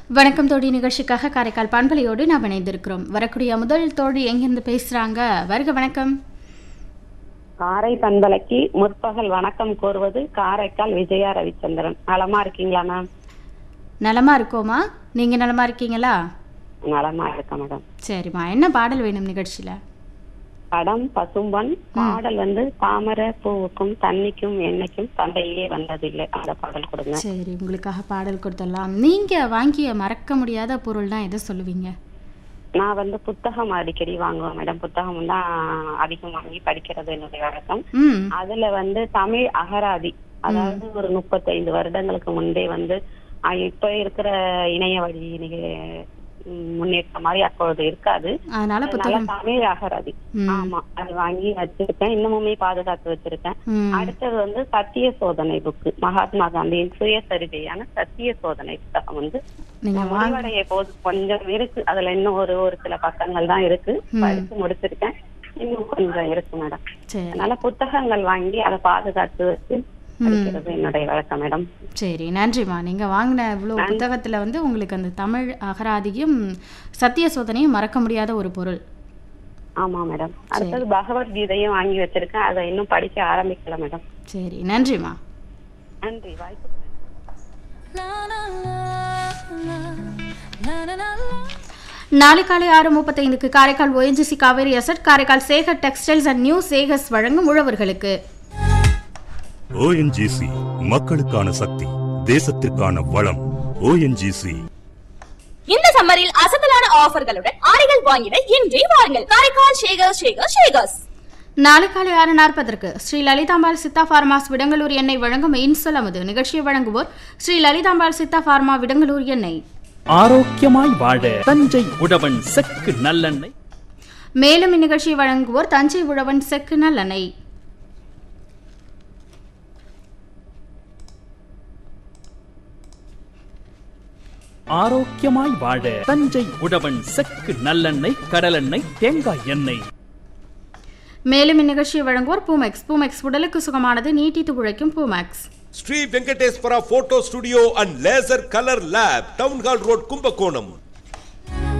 வணக்கம் தோழி நிகழ்ச்சிக்காக காரைக்கால் பண்பலையோடு நாம் இணைந்திருக்கிறோம் வரக்கூடிய முதல் தோழி எங்கிருந்து பேசுறாங்க வருக வணக்கம் காரை பண்பலைக்கு முற்பகல் வணக்கம் கூறுவது காரைக்கால் விஜயா ரவிச்சந்திரன் நலமா இருக்கீங்களா மேம் நலமா இருக்கோமா நீங்க நலமா இருக்கீங்களா நலமா இருக்கேன் மேடம் சரிம்மா என்ன பாடல் வேணும் நிகழ்ச்சியில படம் பசும்பன் பாடல் வந்து தாமரை பூவுக்கும் தண்ணிக்கும் எண்ணெய்க்கும் சண்டையே வந்ததில்லை அந்த பாடல் கொடுங்க சரி உங்களுக்காக பாடல் கொடுத்துடலாம் நீங்க வாங்கிய மறக்க முடியாத பொருள்னா எதை சொல்லுவீங்க நான் வந்து புத்தகம் அடிக்கடி வாங்குவேன் மேடம் புத்தகம் தான் அதிகம் வாங்கி படிக்கிறது என்னுடைய வழக்கம் ம் அதுல வந்து தமிழ் அகராதி அதாவது ஒரு முப்பத்தைந்து வருடங்களுக்கு முன்பே வந்து அஹ், இப்ப இருக்கிற இணைய வழி நிக- ம், முன்னேற்ற மாதிரி அப்பொழுது இருக்காது அதனால அதனால புத்தகம் தமிழ் அகராதி ம். ஆமா அது வாங்கி வச்சிருக்கேன் இன்னமுமே பாதுகாத்து வச்சிருக்கேன் ம். அடுத்தது வந்து சத்திய சோதனை புக்கு மகாத்மா காந்தியின் சுயசரிதையான சத்திய சோதனை புத்தகம் வந்து நீங்க வாங்க முடிவடைய போது கொஞ்சம் இருக்கு அதுல இன்னும் ஒரு ஒரு சில பக்கங்கள் தான் இருக்கு படிச்சு முடிச்சிருக்கேன் இன்னும் கொஞ்சம் இருக்கு மேடம் சரி அதனால புத்தகங்கள் வாங்கி அதை பாதுகாத்து வச்சு படிக்கிறது என்னுடைய வழக்கம் மேடம் சரி நன்றிம்மா நீங்க வாங்கின இவ்வளோ புத்தகத்துல வந்து உங்களுக்கு அந்த தமிழ் அகராதியும் சத்திய சோதனையும் மறக்க முடியாத ஒரு பொருள் ஆமா மேடம் அடுத்தது பகவத்கீதையும் வாங்கி வச்சிருக்கேன் அதை இன்னும் படிக்க ஆரம்பிக்கல மேடம் சரி நன்றிம்மா நன்றி வாய்ப்பு நாளை காலை ஆறு முப்பத்தைந்துக்கு Karaikal ONGC Cauvery asset Karaikal Sekar textiles and new Sekars வழங்கும் உழவர்களுக்கு ஓஎன்ஜிசி மக்களுக்கான சக்தி தேசத்திற்கான வளம் ஓஎன்ஜிசி இந்த சம்மரில் அசத்தலான ஆஃபர்களுடன் ஆடைகள் வாங்கிட இன்றே வாருங்கள் காரைக்கால் ஷேகர் ஷேகர் ஷேகர்ஸ் நாளை காலை ஆறு நாற்பதற்கு ஸ்ரீ லலிதாம்பாள் சித்தா ஃபார்மாஸ் விடங்கலூர் எண்ணெய் வழங்கும் இன்சொல் அமுது நிகழ்ச்சியை வழங்குவோர் ஸ்ரீ லலிதாம்பாள் சித்தா ஃபார்மா விடங்கலூர் எண்ணெய் ஆரோக்கியமாய் வாழ தஞ்சை உழவன் செக்கு நல்லெண்ணெய் மேலும் இந்நிகழ்ச்சியை வழங்குவோர் தஞ்சை உழவன் செக்கு நல்லெண்ணெய் ஆரோக்கியமாய் வாழ தஞ்சை உழவன் செக்கு நல்லெண்ணெய் கடலெண்ணெய் தேங்காய் எண்ணெய் மேலும் இந்நிகழ்ச்சியை வழங்குவோர் பூமெக்ஸ் பூமெக்ஸ் உடலுக்கு சுகமானது நீட்டித்து உழைக்கும் Poomex Shri Venkateswara photo studio and laser colour lab town hall road Kumbakonam